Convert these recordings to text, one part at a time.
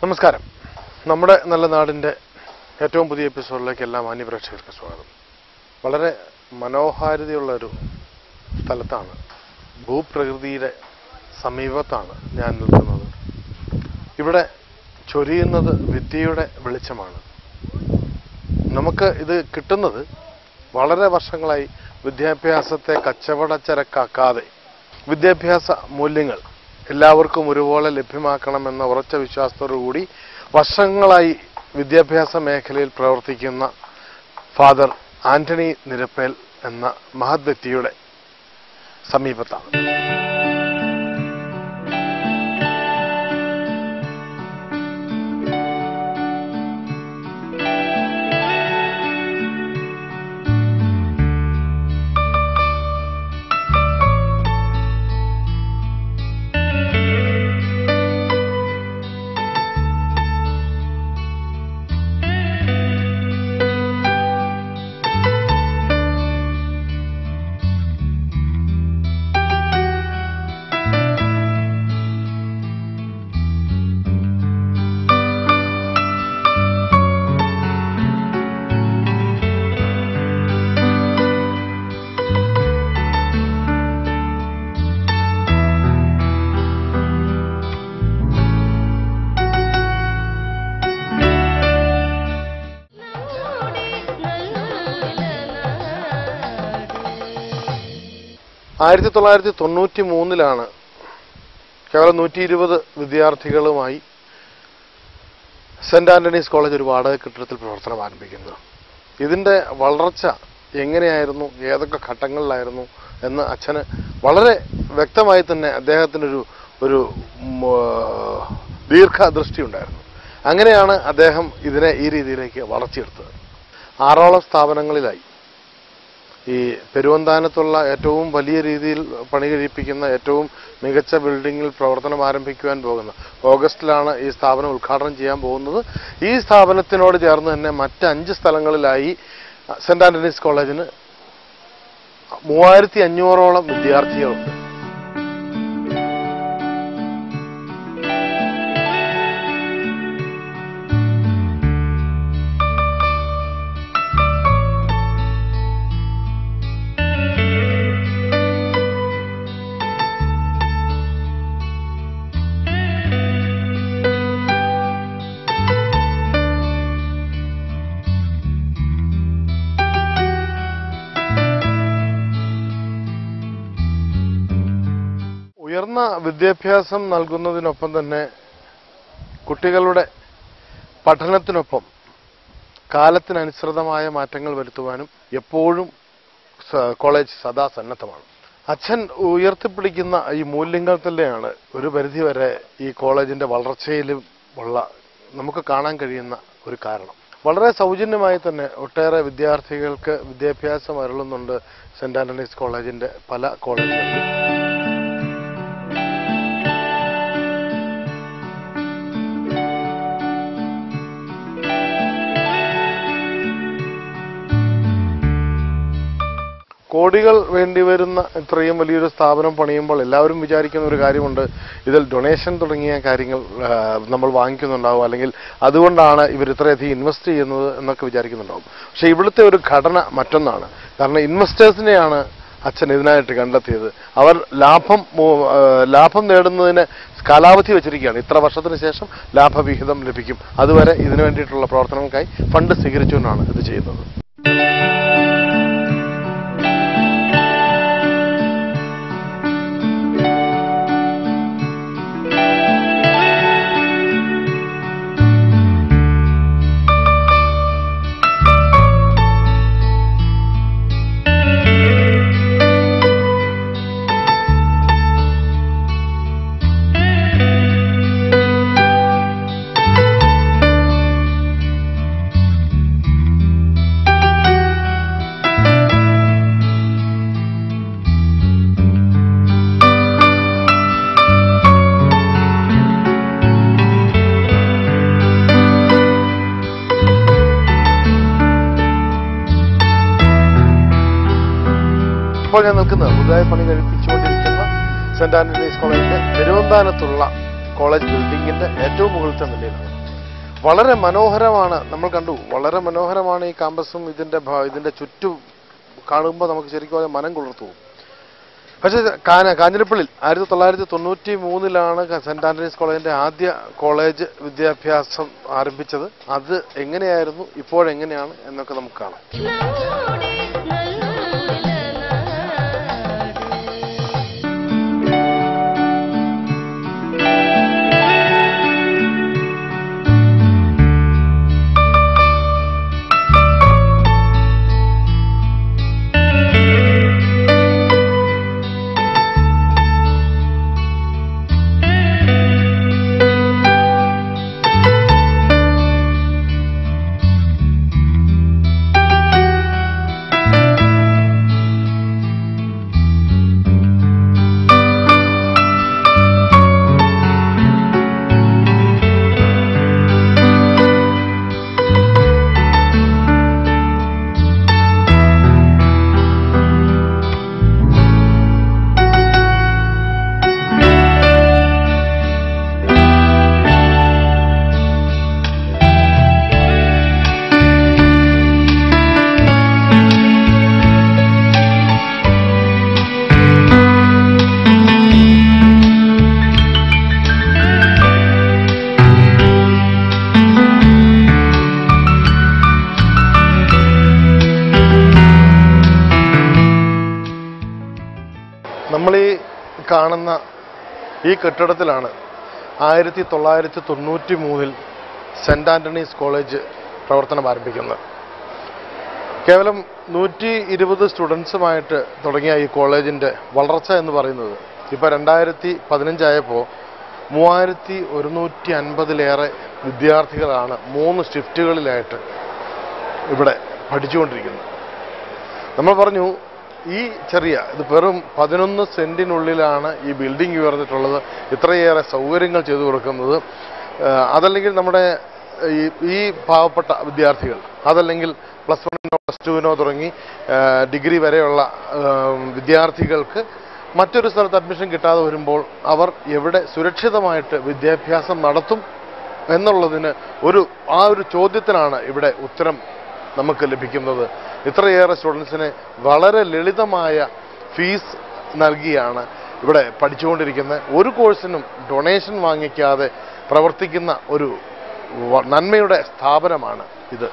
നമസ്കാരം നമ്മുടെ നല്ല നാടിൻ്റെ ഏറ്റവും പുതിയ എപ്പിസോഡിലേക്ക് എല്ലാ മാന്യപ്രേക്ഷകർക്ക് സ്വാഗതം വളരെ മനോഹാരിതയുള്ള ഒരു സ്ഥലത്താണ് ഭൂപ്രകൃതിയുടെ സമീപത്താണ് ഞാൻ നിൽക്കുന്നത് ഇവിടെ ചൊരിയുന്നത് വിദ്യയുടെ വെളിച്ചമാണ് നമുക്ക് ഇത് കിട്ടുന്നത് വളരെ വർഷങ്ങളായി വിദ്യാഭ്യാസത്തെ കച്ചവടച്ചരക്കാക്കാതെ വിദ്യാഭ്യാസ മൂല്യങ്ങൾ എല്ലാവർക്കും ഒരുപോലെ ലഭ്യമാക്കണമെന്ന ഉറച്ച വിശ്വാസത്തോടു കൂടി വർഷങ്ങളായി വിദ്യാഭ്യാസ മേഖലയിൽ പ്രവർത്തിക്കുന്ന ഫാദർ ആന്റണി നിരപ്പേൽ എന്ന മഹത് വ്യക്തിയുടെ സമീപത്താണ് ആയിരത്തി തൊള്ളായിരത്തി തൊണ്ണൂറ്റി മൂന്നിലാണ് കേവലം നൂറ്റി ഇരുപത് വിദ്യാർത്ഥികളുമായി സെന്റ് ആന്റണീസ് കോളേജ് ഒരു വാടക കെട്ടിടത്തിൽ പ്രവർത്തനം ആരംഭിക്കുന്നത് ഇതിന്റെ വളർച്ച എങ്ങനെയായിരുന്നു ഏതൊക്കെ ഘട്ടങ്ങളിലായിരുന്നു എന്ന് അച്ഛന് വളരെ വ്യക്തമായി തന്നെ അദ്ദേഹത്തിനൊരു ഒരു ഉം, ആ, ദീർഘദൃഷ്ടി ഉണ്ടായിരുന്നു അങ്ങനെയാണ് അദ്ദേഹം ഇതിനെ ഈ രീതിയിലേക്ക് വളർത്തിയെടുത്തത് ആറോളം സ്ഥാപനങ്ങളിലായി ഈ പെരുവന്താനത്തുള്ള ഏറ്റവും വലിയ രീതിയിൽ പണി കഴിപ്പിക്കുന്ന ഏറ്റവും മികച്ച ബിൽഡിങ്ങിൽ പ്രവർത്തനം ആരംഭിക്കുവാൻ പോകുന്ന ഓഗസ്റ്റിലാണ് ഈ സ്ഥാപനം ഉദ്ഘാടനം ചെയ്യാൻ പോകുന്നത് ഈ സ്ഥാപനത്തിനോട് ചേർന്ന് തന്നെ മറ്റ് അഞ്ച് സ്ഥലങ്ങളിലായി സെന്റ് ആന്റണീസ് കോളേജിന് മൂവായിരത്തി അഞ്ഞൂറോളം വിദ്യാർത്ഥികളുണ്ട് ഉയർന്ന വിദ്യാഭ്യാസം നൽകുന്നതിനൊപ്പം തന്നെ കുട്ടികളുടെ പഠനത്തിനൊപ്പം കാലത്തിനനുസൃതമായ മാറ്റങ്ങൾ വരുത്തുവാനും എപ്പോഴും സ- കോളേജ് സദാ സന്നദ്ധമാണ് അച്ഛൻ ഉയർത്തിപ്പിടിക്കുന്ന ഈ മൂല്യങ്ങൾ തന്നെയാണ് ഒരു പരിധിവരെ ഈ കോളേജിന്റെ വളർച്ചയിലും ഉള്ള നമുക്ക് കാണാൻ കഴിയുന്ന ഒരു കാരണം വളരെ സൗജന്യമായി തന്നെ ഒട്ടേറെ വിദ്യാർത്ഥികൾക്ക് വിദ്യാഭ്യാസം അരുളുന്നുണ്ട് സെന്റ് ആന്റണീസ് കോളേജിന്റെ പല കോളേജുകളിലും കോടികൾ വേണ്ടിവരുന്ന ഇത്രയും വലിയൊരു സ്ഥാപനം പണിയുമ്പോൾ എല്ലാവരും വിചാരിക്കുന്ന ഒരു കാര്യമുണ്ട് ഇതിൽ ഡൊണേഷൻ തുടങ്ങിയ കാര്യങ്ങൾ ആ, നമ്മൾ വാങ്ങിക്കുന്നുണ്ടാവും അല്ലെങ്കിൽ അതുകൊണ്ടാണ് ഇവർ ഇത്രയധികം ഇൻവെസ്റ്റ് ചെയ്യുന്നത് എന്നൊക്കെ വിചാരിക്കുന്നുണ്ടാവും പക്ഷേ ഇവിടുത്തെ ഒരു ഘടന മറ്റൊന്നാണ് കാരണം ഇൻവെസ്റ്റേഴ്സിനെയാണ് അച്ഛൻ ഇതിനായിട്ട് കണ്ടെത്തിയത് അവർ ലാഭം മൂ- ആ, ലാഭം നേടുന്നതിന് കാലാവധി വെച്ചിരിക്കുകയാണ് ഇത്ര വർഷത്തിന് ശേഷം ലാഭവിഹിതം ലഭിക്കും അതുവരെ ഇതിനു വേണ്ടിയിട്ടുള്ള പ്രവർത്തനങ്ങൾക്കായി ഫണ്ട് സ്വീകരിച്ചുകൊണ്ടാണ് ഇത് ചെയ്യുന്നത് ഇപ്പോൾ ഞാൻ നിൽക്കുന്നത് പുതുതായി പണി കഴിപ്പിച്ചുകൊണ്ടിരിക്കുന്ന സെന്റ് ആന്റണീസ് കോളേജിന്റെ തിരുവന്താനത്തുള്ള കോളേജ് ബിൽഡിങ്ങിന്റെ ഏറ്റവും മുകളിലത്തെ നിലയിലാണ് വളരെ മനോഹരമാണ് നമ്മൾ കണ്ടു വളരെ മനോഹരമാണ് ഈ കാമ്പസും ഇതിന്റെ ഭ- ഇതിന്റെ ചുറ്റും കാണുമ്പോൾ നമുക്ക് ശരിക്കും പറഞ്ഞാൽ മനം കുളിർത്തു പോകും പക്ഷേ കാന കാഞ്ഞിരപ്പള്ളിയിൽ ആയിരത്തി തൊള്ളായിരത്തി തൊണ്ണൂറ്റി മൂന്നിലാണ് സെന്റ് ആന്റണീസ് കോളേജിന്റെ ആദ്യ കോളേജ് വിദ്യാഭ്യാസം ആരംഭിച്ചത് അത് എങ്ങനെയായിരുന്നു ഇപ്പോഴെങ്ങനെയാണ് എന്നൊക്കെ നമുക്ക് കാണാം നമ്മുടെ നല്ല നാട് നമ്മൾ ഈ കാണുന്ന ഈ കെട്ടിടത്തിലാണ് ആയിരത്തി തൊള്ളായിരത്തി തൊണ്ണൂറ്റി മൂന്നിൽ സെന്റ് ആന്റണീസ് കോളേജ് പ്രവർത്തനം ആരംഭിക്കുന്നത് കേവലം നൂറ്റി ഇരുപത് സ്റ്റുഡൻസുമായിട്ട് തുടങ്ങിയ ഈ കോളേജിൻ്റെ വളർച്ച എന്ന് പറയുന്നത് ഇപ്പോൾ രണ്ടായിരത്തി പതിനഞ്ചായപ്പോൾ മൂവായിരത്തി ഒരുന്നൂറ്റി അൻപതിലേറെ വിദ്യാർത്ഥികളാണ് മൂന്ന് ഷിഫ്റ്റുകളിലായിട്ട് ഇവിടെ പഠിച്ചുകൊണ്ടിരിക്കുന്നത് നമ്മൾ പറഞ്ഞു ഈ ചെറിയ ഇത് വെറും പതിനൊന്ന് സെന്റിനുള്ളിലാണ് ഈ ബിൽഡിംഗ് ഉയർന്നിട്ടുള്ളത് ഇത്രയേറെ സൗകര്യങ്ങൾ ചെയ്തു കൊടുക്കുന്നത് ആ, അതല്ലെങ്കിൽ നമ്മുടെ ഈ ഈ പാവപ്പെട്ട വിദ്യാർത്ഥികൾ അതല്ലെങ്കിൽ പ്ലസ് വണ്ണിനോ പ്ലസ് ടുവിനോ തുടങ്ങി ആ, ഡിഗ്രി വരെയുള്ള ആ, വിദ്യാർത്ഥികൾക്ക് മറ്റൊരു സ്ഥലത്ത് അഡ്മിഷൻ കിട്ടാതെ വരുമ്പോൾ അവർ എവിടെ സുരക്ഷിതമായിട്ട് വിദ്യാഭ്യാസം നടത്തും എന്നുള്ളതിന് ഒരു ആ ഒരു ചോദ്യത്തിനാണ് ഇവിടെ ഉത്തരം നമുക്ക് ലഭിക്കുന്നത് ഇത്രയേറെ സ്റ്റുഡൻസിന് വളരെ ലളിതമായ ഫീസ് നൽകിയാണ് ഇവിടെ പഠിച്ചുകൊണ്ടിരിക്കുന്നത് ഒരു കോഴ്സിനും ഡൊണേഷൻ വാങ്ങിക്കാതെ പ്രവർത്തിക്കുന്ന ഒരു വ- നന്മയുടെ സ്ഥാപനമാണ് ഇത്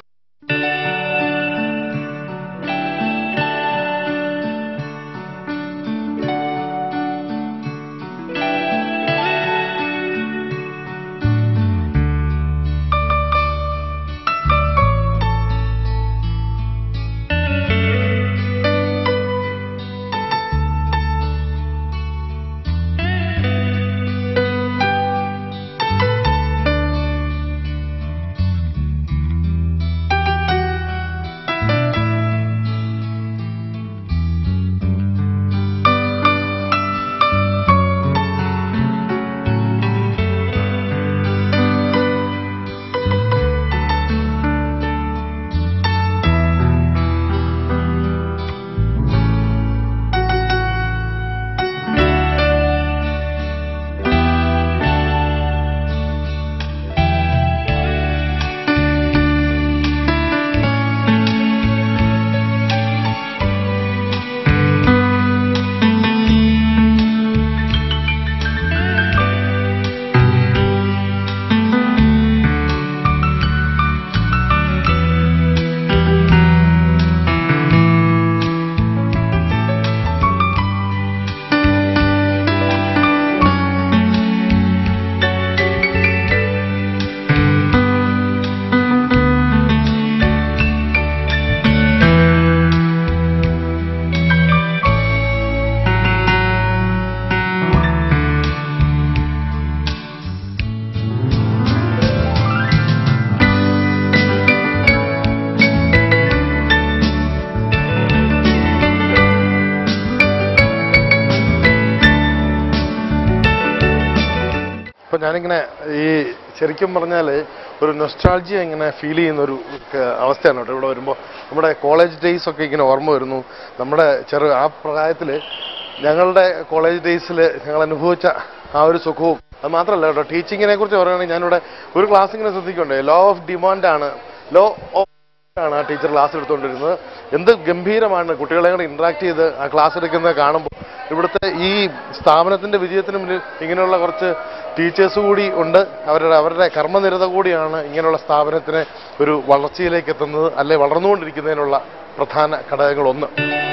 ഇപ്പൊ ഞാനിങ്ങനെ ഈ ശരിക്കും പറഞ്ഞാൽ ഒരു നൊസ്റ്റാൾജിയ ഇങ്ങനെ ഫീൽ ചെയ്യുന്ന ഒരു ക- അവസ്ഥയാണ് കേട്ടോ ഇവിടെ വരുമ്പോൾ നമ്മുടെ കോളേജ് ഡേയ്സ് ഒക്കെ ഇങ്ങനെ ഓർമ്മ വരുന്നു നമ്മുടെ ചെറു ആ പ്രായത്തിൽ ഞങ്ങളുടെ കോളേജ് ഡേയ്സിൽ ഞങ്ങൾ അനുഭവിച്ച ആ ഒരു സുഖവും അത് മാത്രമല്ല കേട്ടോ ടീച്ചിങ്ങിനെ കുറിച്ച് പറയുകയാണെങ്കിൽ ഞാനിവിടെ ഒരു ക്ലാസ് ഇങ്ങനെ ശ്രദ്ധിക്കുന്നുണ്ട് ലോ ഓഫ് ഡിമാൻഡ് ആണ് ലോ ഓഫ് ആണ് ആ ടീച്ചർ ക്ലാസ് എടുത്തുകൊണ്ടിരുന്നത് എന്ത് ഗംഭീരമാണ് കുട്ടികളെ കൂടെ ഇന്ററാക്ട് ചെയ്ത് ആ ക്ലാസ് എടുക്കുന്നത് കാണുമ്പോൾ ഇവിടുത്തെ ഈ സ്ഥാപനത്തിന്റെ വിജയത്തിന് മുന്നിൽ ഇങ്ങനെയുള്ള കുറച്ച് ടീച്ചേഴ്സ് കൂടി ഉണ്ട് അവരുടെ അവരുടെ കർമ്മനിരത കൂടിയാണ് ഇങ്ങനെയുള്ള സ്ഥാപനത്തിനെ ഒരു വളർച്ചയിലേക്ക് എത്തുന്നത് അല്ലെ വളർന്നുകൊണ്ടിരിക്കുന്നതിനുള്ള പ്രധാന ഘടകങ്ങളൊന്ന്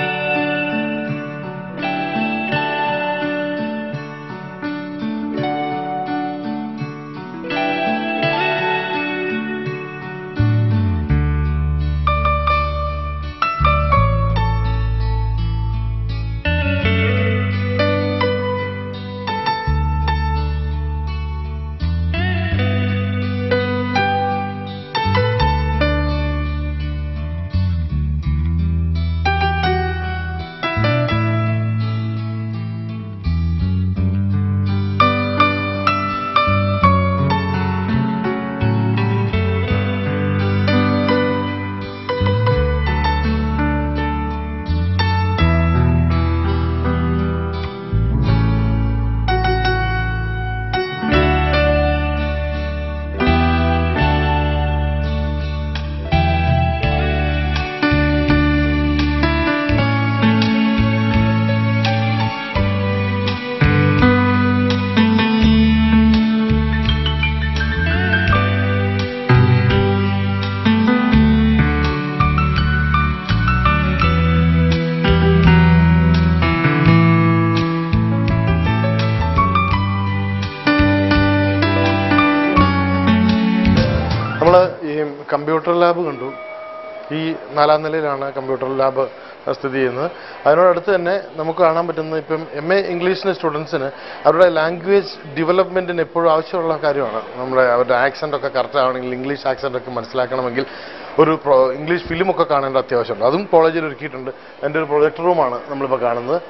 നമ്മൾ ഈ കമ്പ്യൂട്ടർ ലാബ് കണ്ടു ഈ നാലാം നിലയിലാണ് കമ്പ്യൂട്ടർ ലാബ് സ്ഥിതി ചെയ്യുന്നത് അതിനോടടുത്ത് തന്നെ നമുക്ക് കാണാൻ പറ്റുന്നത് ഇപ്പം എം എ ഇംഗ്ലീഷിന് സ്റ്റുഡൻസിന് അവരുടെ ലാംഗ്വേജ് ഡെവലപ്മെൻറ്റിന് എപ്പോഴും ആവശ്യമുള്ള കാര്യമാണ് നമ്മുടെ അവരുടെ ആക്സൻ്റ് ഒക്കെ കറക്റ്റ് ആവണമെങ്കിൽ ഇംഗ്ലീഷ് ആക്സൻ്റ് ഒക്കെ മനസ്സിലാക്കണമെങ്കിൽ ഒരു പ്രോ ഇംഗ്ലീഷ് ഫിലിമൊക്കെ കാണേണ്ട അത്യാവശ്യമുണ്ട് അതും കോളേജിൽ ഒരുക്കിയിട്ടുണ്ട് എൻ്റെ ഒരു പ്രൊജക്ട് റൂമാണ് നമ്മളിപ്പോൾ കാണുന്നത്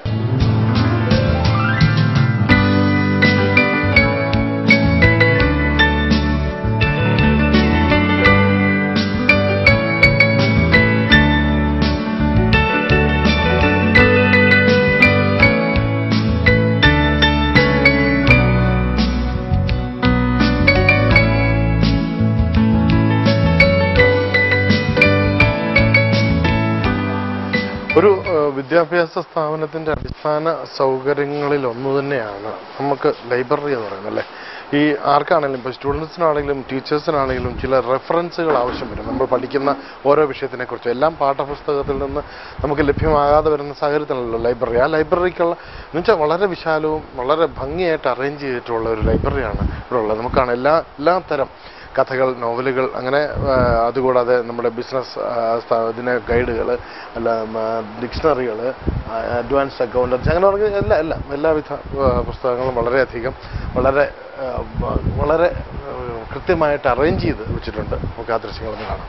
ഒരു ഏഹ്, വിദ്യാഭ്യാസ സ്ഥാപനത്തിന്റെ അടിസ്ഥാന സൗകര്യങ്ങളിൽ ഒന്ന് തന്നെയാണ് നമുക്ക് ലൈബ്രറി എന്ന് പറയുന്നത് അല്ലേ ഈ ആർക്കാണെങ്കിലും ഇപ്പോൾ സ്റ്റുഡൻസിനാണെങ്കിലും ടീച്ചേഴ്സിനാണെങ്കിലും ചില റെഫറൻസുകൾ ആവശ്യം വരും നമ്മൾ പഠിക്കുന്ന ഓരോ വിഷയത്തിനെ കുറിച്ച് എല്ലാം പാഠപുസ്തകത്തിൽ നിന്ന് നമുക്ക് ലഭ്യമാകാതെ വരുന്ന സാഹചര്യത്തിലല്ലോ ലൈബ്രറി ആ ലൈബ്രറിക്കുള്ള എന്ന് വെച്ചാൽ വളരെ വിശാലവും വളരെ ഭംഗിയായിട്ട് അറേഞ്ച് ചെയ്തിട്ടുള്ള ഒരു ലൈബ്രറിയാണ് ഇവിടെ ഉള്ളത് നമുക്കാണ് എല്ലാ എല്ലാ തരം കഥകൾ നോവലുകൾ അങ്ങനെ ആ, അതുകൂടാതെ നമ്മുടെ ബിസിനസ് ഇതിന് ഗൈഡുകൾ അല്ല ഡിക്ഷണറികൾ അഡ്വാൻസ്ഡ് അക്കൗണ്ടൻസ് അങ്ങനെ പറഞ്ഞ എല്ലാ എല്ലാം എല്ലാവിധ ആ, പുസ്തകങ്ങളും വളരെയധികം വളരെ ആ, വ- വളരെ ആ, കൃത്യമായിട്ട് അറേഞ്ച് ചെയ്ത് വെച്ചിട്ടുണ്ട് നമുക്ക് ആ ദൃശ്യങ്ങളൊന്ന് കാണാം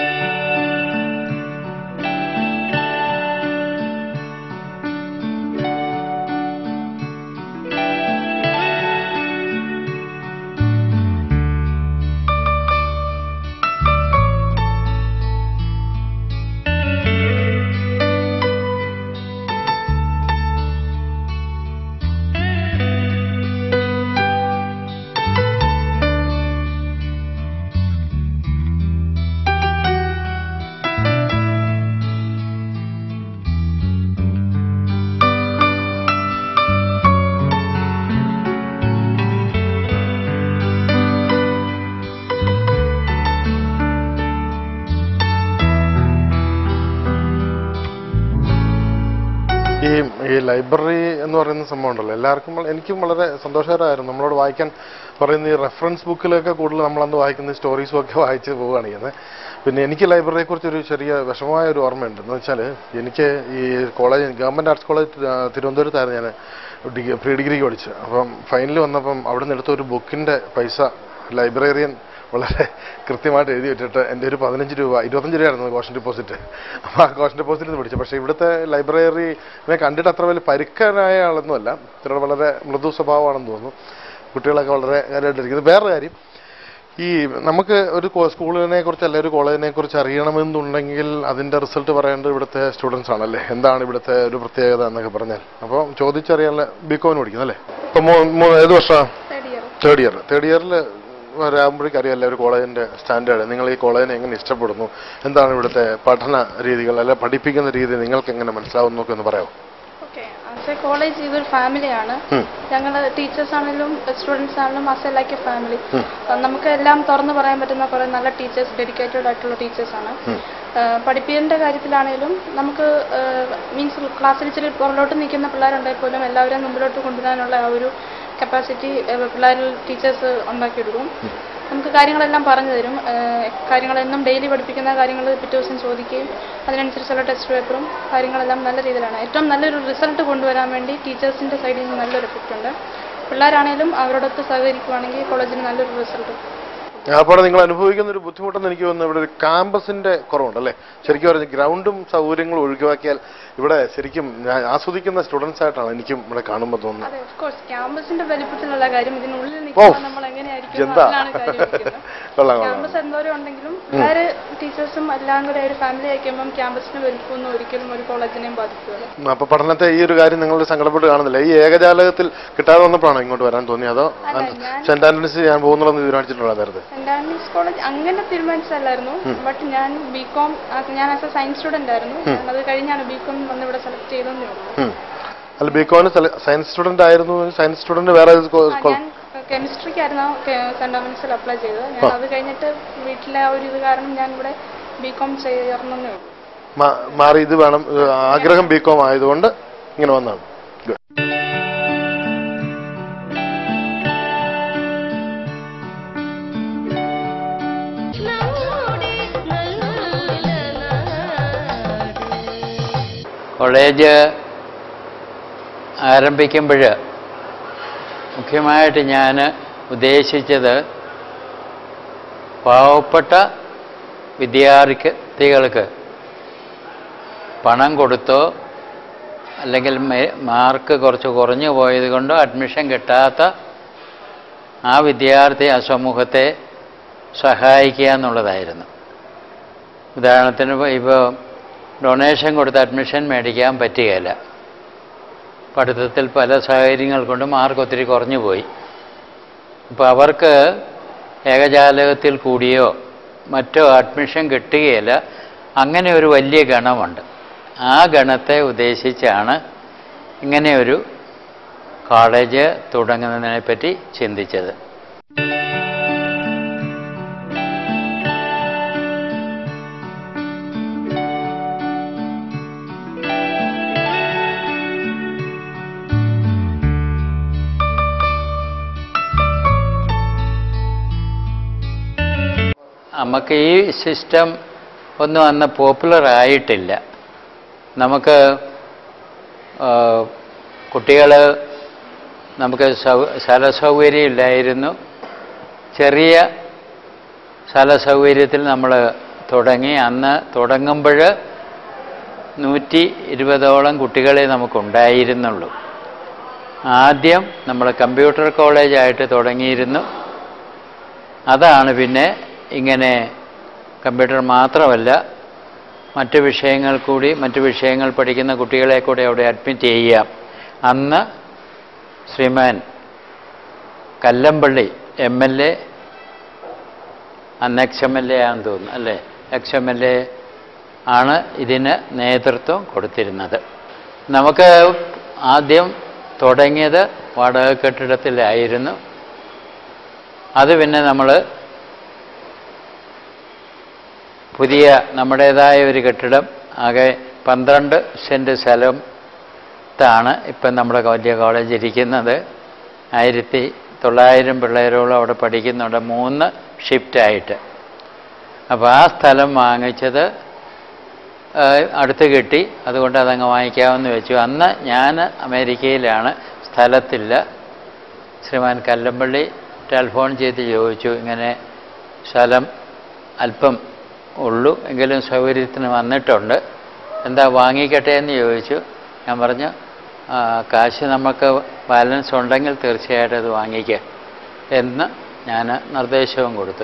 ഈ ഈ ലൈബ്രറി എന്ന് പറയുന്ന സംഭവം ഉണ്ടല്ലോ എല്ലാവർക്കും വള- എനിക്കും വളരെ സന്തോഷകരമായിരുന്നു നമ്മളോട് വായിക്കാൻ പറയുന്ന ഈ റെഫറൻസ് ബുക്കിലൊക്കെ കൂടുതൽ നമ്മളന്ന് വായിക്കുന്ന സ്റ്റോറീസും ഒക്കെ വായിച്ച് പോവുകയാണ് ചെയ്യുന്നത് പിന്നെ എനിക്ക് ലൈബ്രറിയെ കുറിച്ച് ഒരു ചെറിയ വിഷമമായ ഒരു ഓർമ്മയുണ്ട് എന്ന് വെച്ചാൽ എനിക്ക് ഈ കോളേജ് ഗവൺമെൻറ് ആർട്സ് കോളേജ് തി- തിരുവനന്തപുരത്തായിരുന്നു ഞാൻ ഡിഗ്രി പ്രീ ഡിഗ്രിക്ക് പഠിച്ചത് അപ്പം ഫൈനൽ വന്നപ്പം അവിടെ നിന്ന് എടുത്ത ഒരു ബുക്കിൻ്റെ പൈസ ലൈബ്രറിയൻ വളരെ കൃത്യമായിട്ട് എഴുതി വെച്ചിട്ട് എൻ്റെ ഒരു പതിനഞ്ച് രൂപ ഇരുപത്തഞ്ച് രൂപയായിരുന്നു കോഷൻ ഡെപ്പോസിറ്റ് അപ്പോൾ ആ കോഷൻ ഡെപ്പോസിറ്റ് നിന്ന് പിടിച്ചു പക്ഷേ ഇവിടുത്തെ ലൈബ്രറിനെ കണ്ടിട്ട് അത്ര വലിയ പരുക്കനായ ആളൊന്നുമല്ല ഇത്ര വളരെ മൃദു സ്വഭാവമാണെന്ന് തോന്നുന്നു കുട്ടികളൊക്കെ വളരെ കാര്യമായിട്ടിരിക്കുന്നത് വേറെ കാര്യം ഈ നമുക്ക് ഒരു കോ- സ്കൂളിനെ കുറിച്ച് അല്ലെങ്കിൽ ഒരു കോളേജിനെ കുറിച്ച് അറിയണമെന്നുണ്ടെങ്കിൽ അതിൻ്റെ റിസൾട്ട് പറയേണ്ടത് ഇവിടുത്തെ സ്റ്റുഡൻസ് ആണല്ലേ എന്താണ് ഇവിടുത്തെ ഒരു പ്രത്യേകത എന്നൊക്കെ പറഞ്ഞാൽ അപ്പോൾ ചോദിച്ചറിയാനുള്ള ബികോമിന് പഠിക്കുന്നത് അല്ലേ ഇപ്പം ഏത് വർഷമാണ് third year third year third ഇയറിൽ വരാകുമ്പോഴേക്കും അറിയാമല്ലോ ഒരു കോളേജിന്റെ സ്റ്റാൻഡേർഡ് നിങ്ങൾ ഈ കോളേജിനെ എങ്ങനെ ഇഷ്ടപ്പെടുന്നു എന്താണ് ഇവിടുത്തെ പഠന രീതികൾ അല്ലെ പഠിപ്പിക്കുന്ന രീതി നിങ്ങൾക്ക് എങ്ങനെ മനസ്സിലാവുന്നു എന്നൊക്കെ ഒന്ന് പറയാമോ ഓക്കെ ആസ് എ കോളേജ് ഇതൊരു ഫാമിലിയാണ് ഉം. ഞങ്ങൾ ടീച്ചേഴ്സ് ആണെങ്കിലും സ്റ്റുഡൻസ് ആണെങ്കിലും as a like a family ഉം. നമുക്ക് എല്ലാം തുറന്നു പറയാൻ പറ്റുന്ന കുറേ നല്ല ടീച്ചേഴ്സ് ഡെഡിക്കേറ്റഡ് ആയിട്ടുള്ള ടീച്ചേഴ്സാണ് ഉം. പഠിപ്പിക്കേണ്ട കാര്യത്തിലാണെങ്കിലും നമുക്ക് മീൻസ് ക്ലാസ്സിൽ ഇച്ചിരി പുറകിലോട്ട് നിൽക്കുന്ന പിള്ളേരുണ്ടെങ്കിൽ പോലും എല്ലാവരെയും മുമ്പിലോട്ട് കൊണ്ടുവരാനുള്ള ആ ഒരു കപ്പാസിറ്റി പിള്ളേരിൽ ടീച്ചേഴ്സ് ഉണ്ടാക്കിയെടുക്കും നമുക്ക് കാര്യങ്ങളെല്ലാം പറഞ്ഞു തരും ഏഹ് കാര്യങ്ങളെന്നും ഡെയിലി പഠിപ്പിക്കുന്ന കാര്യങ്ങൾ പിറ്റേ ദിവസം ചോദിക്കുകയും അതിനനുസരിച്ചുള്ള ടെസ്റ്റ് പേപ്പറും കാര്യങ്ങളെല്ലാം നല്ല രീതിയിലാണ് ഏറ്റവും നല്ലൊരു റിസൾട്ട് കൊണ്ടുവരാൻ വേണ്ടി ടീച്ചേഴ്സിൻ്റെ സൈഡിൽ നിന്ന് നല്ലൊരു എഫക്റ്റ് ഉണ്ട് പിള്ളേരാണേലും അവരോടൊത്ത് സഹകരിക്കുവാണെങ്കിൽ കോളേജിന് നല്ലൊരു റിസൾട്ട് അപ്പോൾ നിങ്ങൾ അനുഭവിക്കുന്ന ഒരു ബുദ്ധിമുട്ടെന്ന് എനിക്ക് തോന്നുന്നു ഇവിടെ ഒരു ക്യാമ്പസിന്റെ കുറവുണ്ട് അല്ലേ ശരിക്കും പറഞ്ഞ ഗ്രൗണ്ടും സൗകര്യങ്ങളും ഒഴിവാക്കിയാൽ ഇവിടെ ശരിക്കും ഞാൻ ആസ്വദിക്കുന്ന സ്റ്റുഡൻസ് ആയിട്ടാണ് എനിക്കും ഇവിടെ കാണുമ്പോൾ തോന്നുന്നത് അതെ ഓഫ് കോഴ്സ് ക്യാമ്പസിന്റെ വലിപ്പത്തിലുള്ള കാര്യം ഇതിനുള്ളിൽ നിൽക്കുമ്പോൾ നമ്മൾ എങ്ങനെയായിരിക്കും എന്താ അതിലാണ് കാര്യം ഇരിക്കുന്നത്. കൊള്ളാം കൊള്ളാം ക്യാമ്പസ് എന്തോരം ഉണ്ടെങ്കിലും പിള്ളേര് ടീച്ചേഴ്സും എല്ലാം കൂടെ ഒരു ഫാമിലി ആയിരിക്കുമ്പം ക്യാമ്പസിന് വലിപ്പമൊന്നും ഒരിക്കലും ഒരു കോളേജിനെയും ബാധിക്കുകയില്ല അപ്പൊ പഠനത്തെ ഈ ഒരു കാര്യം നിങ്ങൾ സങ്കടപ്പെട്ട് കാണുന്നില്ല ഈ ഏകജാലകത്തിൽ കിട്ടാതെ വന്നപ്പോഴാണോ ഇങ്ങോട്ട് വരാൻ തോന്നിയത് അതോ അല്ല, ഞാൻ- സെന്റ് ആന്റണീസ് ഞാൻ പോകുന്നുള്ളതെന്ന് തീരുമാനിച്ചിട്ടുണ്ടോ നേരത്തെ സെന്റ് ആന്റണീസ് കോളേജ് അങ്ങനെ തീരുമാനിച്ചല്ലായിരുന്നു ബട്ട് ഞാൻ ബി കോം ഞാൻ ആസ് എ സയൻസ് സ്റ്റുഡന്റ് ആയിരുന്നു ഞാൻ അത് കഴിഞ്ഞാണ് ബി കോം വന്ന് ഇവിടെ സെലക്ട് ചെയ്തതെന്നേ ഉള്ളൂ ഉം. അല്ല ബികോന് സയൻസ് സ്റ്റുഡന്റ് ആയിരുന്നു സയൻസ് സ്റ്റുഡന്റ് വേറെ ഏത് കോ- ആ, കോ- ഞാൻ കെമിസ്ട്രിക്കായിരുന്നു സെന്റ് ആന്റണീസിൽ അപ്ലൈ ചെയ്തത് ഞാൻ അത് കഴിഞ്ഞിട്ട് വീട്ടിലെ ആ ഒരു ഇത് കാരണം ഞാൻ ഇവിടെ ബി കോം ചേർന്നേ ഉള്ളൂ മാ- മാറി ഇത് വേണം ഏഹ് ആഗ്രഹം ബികോം ആയതുകൊണ്ട് ഇങ്ങനെ വന്നാണ് Good. നമ്മുടെ നല്ല നാട് കോളേജ് ആരംഭിക്കുമ്പോൾ മുഖ്യമായിട്ട് ഞാൻ ഉദ്ദേശിച്ചത് പാവപ്പെട്ട വിദ്യാർത്ഥികൾക്ക് പണം കൊടുത്തോ അല്ലെങ്കിൽ മേ- മാർക്ക് കുറച്ച് കുറഞ്ഞു പോയത് കൊണ്ടോ അഡ്മിഷൻ കിട്ടാത്ത ആ വിദ്യാർത്ഥി ആ സമൂഹത്തെ സഹായിക്കുക എന്നുള്ളതായിരുന്നു ഉദാഹരണത്തിന് ഇപ്പോൾ ഡൊണേഷൻ കൊടുത്ത് അഡ്മിഷൻ മേടിക്കാൻ പറ്റുകയില്ല പഠിത്തത്തിൽ പല സാഹചര്യങ്ങൾ കൊണ്ട് മാർക്ക് ഒത്തിരി കുറഞ്ഞു പോയി അപ്പോൾ അവർക്ക് ഏകജാലകത്തിൽ കൂടിയോ മറ്റോ അഡ്മിഷൻ കിട്ടുകയില്ല അങ്ങനെ ഒരു വലിയ ഗണമുണ്ട് ആ ഗണത്തെ ഉദ്ദേശിച്ചാണ് ഇങ്ങനെയൊരു കോളേജ് തുടങ്ങുന്നതിനെപ്പറ്റി ചിന്തിച്ചത് നമുക്ക് ഈ സിസ്റ്റം ഒന്നും അന്ന് പോപ്പുലർ ആയിട്ടില്ല നമുക്ക് കുട്ടികൾ നമുക്ക് സൗ സ്ഥല സൗകര്യം ഇല്ലായിരുന്നു ചെറിയ സ്ഥല സൗകര്യത്തിൽ നമ്മൾ തുടങ്ങി അന്ന് തുടങ്ങുമ്പോൾ നൂറ്റി ഇരുപതോളം കുട്ടികളെ നമുക്കുണ്ടായിരുന്നുള്ളൂ ആദ്യം നമ്മൾ കമ്പ്യൂട്ടർ കോളേജായിട്ട് തുടങ്ങിയിരുന്നു അതാണ് പിന്നെ ഇങ്ങനെ കമ്പ്യൂട്ടർ മാത്രമല്ല മറ്റ് വിഷയങ്ങൾ കൂടി മറ്റ് വിഷയങ്ങൾ പഠിക്കുന്ന കുട്ടികളെ കൂടി അവിടെ അഡ്മിറ്റ് ചെയ്യാം അന്ന് Shriman Kallampalli M L A അന്ന് എക്സ് എം എൽ എ ആണെന്ന് തോന്നുന്നു അല്ലേ എക്സ് എം എൽ എ ആണ് ഇതിന് നേതൃത്വം കൊടുത്തിരുന്നത് നമുക്ക് ആദ്യം തുടങ്ങിയത് വാടക കെട്ടിടത്തിലായിരുന്നു അത് പിന്നെ നമ്മൾ പുതിയ നമ്മുടേതായ ഒരു കെട്ടിടം ആകെ പന്ത്രണ്ട് സെൻറ്റ് സ്ഥലത്താണ് ഇപ്പം നമ്മുടെ വലിയ കോളേജ് ഇരിക്കുന്നത് ആയിരത്തി തൊള്ളായിരം പിള്ളേരോളം അവിടെ പഠിക്കുന്നുണ്ട് മൂന്ന് ഷിഫ്റ്റായിട്ട് അപ്പോൾ ആ സ്ഥലം വാങ്ങിച്ചത് ആ, അടുത്ത് കിട്ടി അതുകൊണ്ട് അതങ്ങ് വാങ്ങിക്കാമെന്ന് വെച്ചു അന്ന് ഞാൻ അമേരിക്കയിലാണ് സ്ഥലത്തില്ല ശ്രീമാൻ കല്ലമ്പള്ളി ടെലിഫോൺ ചെയ്ത് ചോദിച്ചു ഇങ്ങനെ സ്ഥലം അല്പം ഉള്ളൂ എങ്കിലും സൗകര്യത്തിന് വന്നിട്ടുണ്ട് എന്താ വാങ്ങിക്കട്ടെ എന്ന് ചോദിച്ചു ഞാൻ പറഞ്ഞു "ആ, കാശ് നമുക്ക് ബാലൻസ് ഉണ്ടെങ്കിൽ തീർച്ചയായിട്ടും അത് വാങ്ങിക്കുക എന്ന് ഞാൻ നിർദ്ദേശവും കൊടുത്തു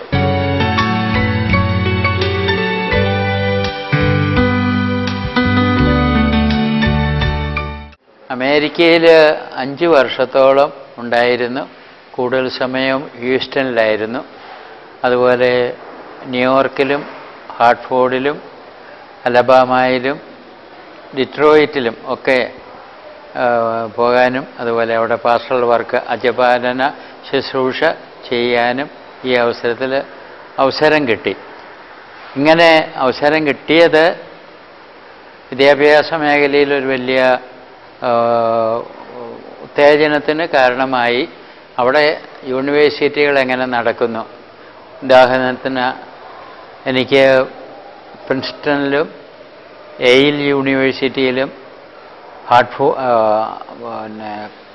അമേരിക്കയിൽ അഞ്ച് വർഷത്തോളം ഉണ്ടായിരുന്നു കൂടുതൽ സമയം ഹ്യൂസ്റ്റണിലായിരുന്നു അതുപോലെ ന്യൂയോർക്കിലും ഹാർട്ട്ഫോർഡിലും അലബാമയിലും ഡിട്രോയിറ്റിലും ഒക്കെ ആ, പോകാനും അതുപോലെ അവിടെ പാസ്റ്ററൽ വർക്ക് അജപാലന ശുശ്രൂഷ ചെയ്യാനും ഈ അവസരത്തിൽ അവസരം കിട്ടി ഇങ്ങനെ അവസരം കിട്ടിയത് വിദ്യാഭ്യാസ മേഖലയിൽ ഒരു വലിയ ആ, ഉത്തേജനത്തിന് കാരണമായി അവിടെ യൂണിവേഴ്സിറ്റികൾ എങ്ങനെ നടക്കുന്നു ഉദാഹരണത്തിന് എനിക്ക് പ്രിൻസ്റ്റണിലും എയിൽ യൂണിവേഴ്സിറ്റിയിലും ഹാർട്ട്ഫോ ആ, പിന്നെ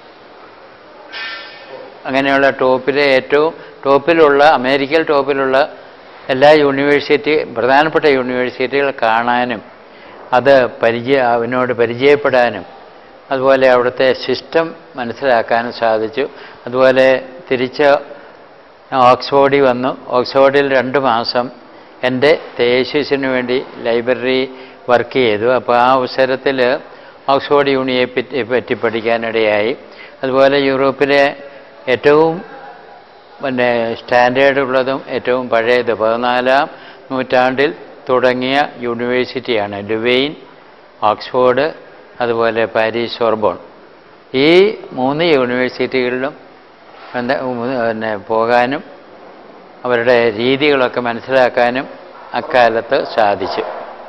അങ്ങനെയുള്ള ടോപ്പിലെ ഏറ്റവും ടോപ്പിലുള്ള അമേരിക്കയിൽ ടോപ്പിലുള്ള എല്ലാ യൂണിവേഴ്സിറ്റി പ്രധാനപ്പെട്ട യൂണിവേഴ്സിറ്റികൾ കാണാനും അത് പരിചയ അവനോട് പരിചയപ്പെടാനും അതുപോലെ അവിടുത്തെ സിസ്റ്റം മനസ്സിലാക്കാനും സാധിച്ചു അതുപോലെ തിരിച്ച് ഓക്സ്ഫോർഡിൽ വന്നു ഓക്സ്ഫോർഡിൽ രണ്ട് മാസം എൻ്റെ തേശീസിന് വേണ്ടി ലൈബ്രറി വർക്ക് ചെയ്തു അപ്പോൾ ആ അവസരത്തിൽ ഓക്സ്ഫോർഡ് യൂണിയെ പറ്റി പറ്റി പഠിക്കാനിടയായി അതുപോലെ യൂറോപ്പിലെ ഏറ്റവും പിന്നെ സ്റ്റാൻഡേർഡ് ഉള്ളതും ഏറ്റവും പഴയത് പതിനാലാം നൂറ്റാണ്ടിൽ തുടങ്ങിയ യൂണിവേഴ്സിറ്റിയാണ് ലുവെയിൻ ഓക്സ്ഫോർഡ് അതുപോലെ പാരീസ് സോർബോൺ ഈ മൂന്ന് യൂണിവേഴ്സിറ്റികളിലും എന്താ പിന്നെ പോകാനും അവരുടെ രീതികളൊക്കെ മനസ്സിലാക്കാനും അക്കാലത്ത് സാധിച്ചു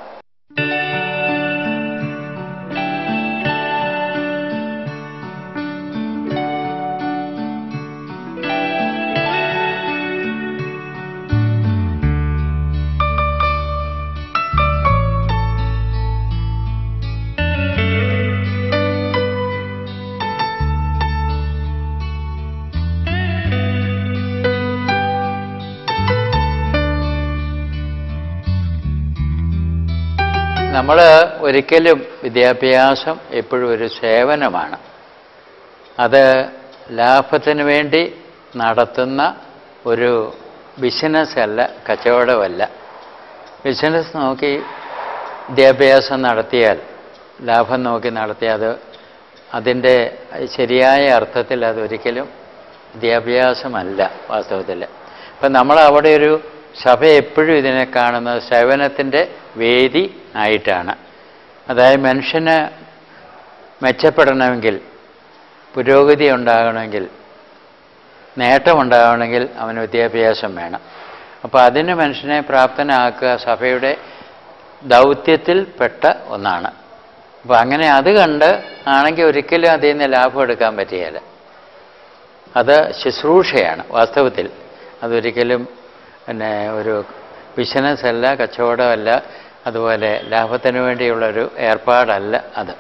നമ്മൾ ഒരിക്കലും വിദ്യാഭ്യാസം എപ്പോഴും ഒരു സേവനമാണ് അത് ലാഭത്തിന് വേണ്ടി നടത്തുന്ന ഒരു ബിസിനസ് അല്ല കച്ചവടമല്ല ബിസിനസ് നോക്കി വിദ്യാഭ്യാസം നടത്തിയാൽ ലാഭം നോക്കി നടത്തിയാൽ അത് അതിൻ്റെ ശരിയായ അർത്ഥത്തിൽ അതൊരിക്കലും വിദ്യാഭ്യാസമല്ല വാസ്തവത്തിൽ അപ്പം നമ്മൾ അവിടെ ഒരു സഭ എപ്പോഴും ഇതിനെ കാണുന്നത് സേവനത്തിൻ്റെ വേദി ആയിട്ടാണ് അതായത് മനുഷ്യന് മെച്ചപ്പെടണമെങ്കിൽ പുരോഗതി ഉണ്ടാകണമെങ്കിൽ നേട്ടമുണ്ടാകണമെങ്കിൽ അവന് വിദ്യാഭ്യാസം വേണം അപ്പോൾ അതിന് മനുഷ്യനെ പ്രാപ്തനാക്കുക സഭയുടെ ദൗത്യത്തിൽ പെട്ട ഒന്നാണ് അപ്പോൾ അങ്ങനെ അത് കണ്ട് ആണെങ്കിൽ ഒരിക്കലും അതിൽ നിന്ന് ലാഭം എടുക്കാൻ പറ്റുകയില്ല അത് ശുശ്രൂഷയാണ് വാസ്തവത്തിൽ അതൊരിക്കലും പിന്നെ ഒരു ബിസിനസ് അല്ല കച്ചവടമല്ല അതുപോലെ ലാഭത്തിന് വേണ്ടിയുള്ളൊരു ഏർപ്പാടല്ല അത്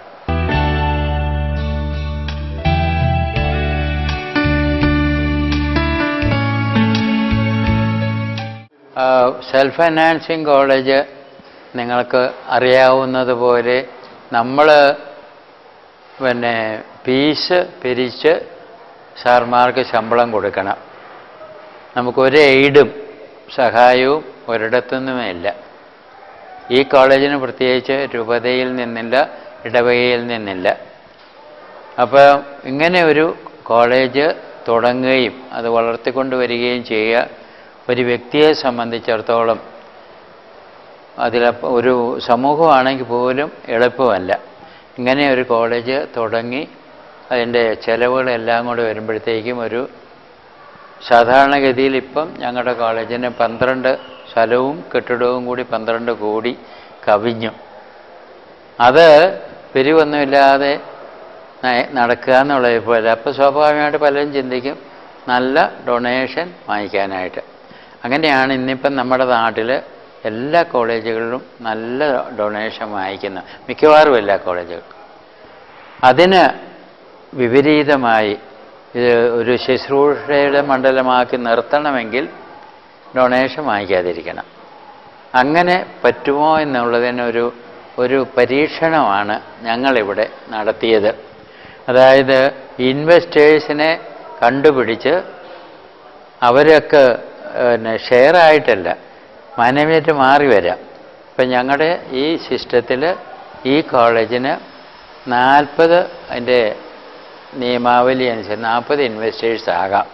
സെൽഫ് ഫൈനാൻസിങ് കോളേജ് നിങ്ങൾക്ക് അറിയാവുന്നതുപോലെ നമ്മൾ പിന്നെ ഫീസ് പിരിച്ച് സാർമാർക്ക് ശമ്പളം കൊടുക്കണം നമുക്കൊരു എയ്ഡും സഹായവും ഒരിടത്തുനിന്നുമേ ഇല്ല ഈ കോളേജിന് പ്രത്യേകിച്ച് രൂപതയിൽ നിന്നില്ല ഇടവകയിൽ നിന്നില്ല അപ്പോൾ ഇങ്ങനെ ഒരു കോളേജ് തുടങ്ങുകയും അത് വളർത്തിക്കൊണ്ട് വരികയും ചെയ്യുക ഒരു വ്യക്തിയെ സംബന്ധിച്ചിടത്തോളം അതിൽ ഒരു സമൂഹമാണെങ്കിൽ പോലും എളുപ്പമല്ല ഇങ്ങനെ ഒരു കോളേജ് തുടങ്ങി അതിൻ്റെ ചിലവുകളെല്ലാം കൂടെ വരുമ്പോഴത്തേക്കും ഒരു സാധാരണഗതിയിൽ ഇപ്പം ഞങ്ങളുടെ കോളേജിന് പന്ത്രണ്ട് സ്ഥലവും കെട്ടിടവും കൂടി പന്ത്രണ്ട് കോടി കവിഞ്ഞു അത് പിരിവൊന്നുമില്ലാതെ ന- നടക്കുക എന്നുള്ളത് പോലെ അപ്പോൾ സ്വാഭാവികമായിട്ട് പലരും ചിന്തിക്കും നല്ല ഡൊണേഷൻ വാങ്ങിക്കാനായിട്ട് അങ്ങനെയാണ് ഇന്നിപ്പം നമ്മുടെ നാട്ടിൽ എല്ലാ കോളേജുകളിലും നല്ല ഡൊണേഷൻ വാങ്ങിക്കുന്നത് മിക്കവാറും എല്ലാ കോളേജുകളും അതിന് വിപരീതമായി ഇത് ഒരു ശുശ്രൂഷയുടെ മണ്ഡലമാക്കി നിർത്തണമെങ്കിൽ ഡൊണേഷൻ വാങ്ങിക്കാതിരിക്കണം അങ്ങനെ പറ്റുമോ എന്നുള്ളതിനൊരു ഒരു പരീക്ഷണമാണ് ഞങ്ങളിവിടെ നടത്തിയത് അതായത് ഇൻവെസ്റ്റേഴ്സിനെ കണ്ടുപിടിച്ച് അവരൊക്കെ പിന്നെ ഷെയറായിട്ടല്ല മാനേജ്മെൻറ്റ് മാറി വരാം ഇപ്പം ഞങ്ങളുടെ ഈ സിസ്റ്റത്തിൽ ഈ കോളേജിന് നാൽപ്പത് അതിൻ്റെ നിയമാവലി അനുസരിച്ച് നാൽപ്പത് ഇൻവെസ്റ്റേഴ്സ് ആകാം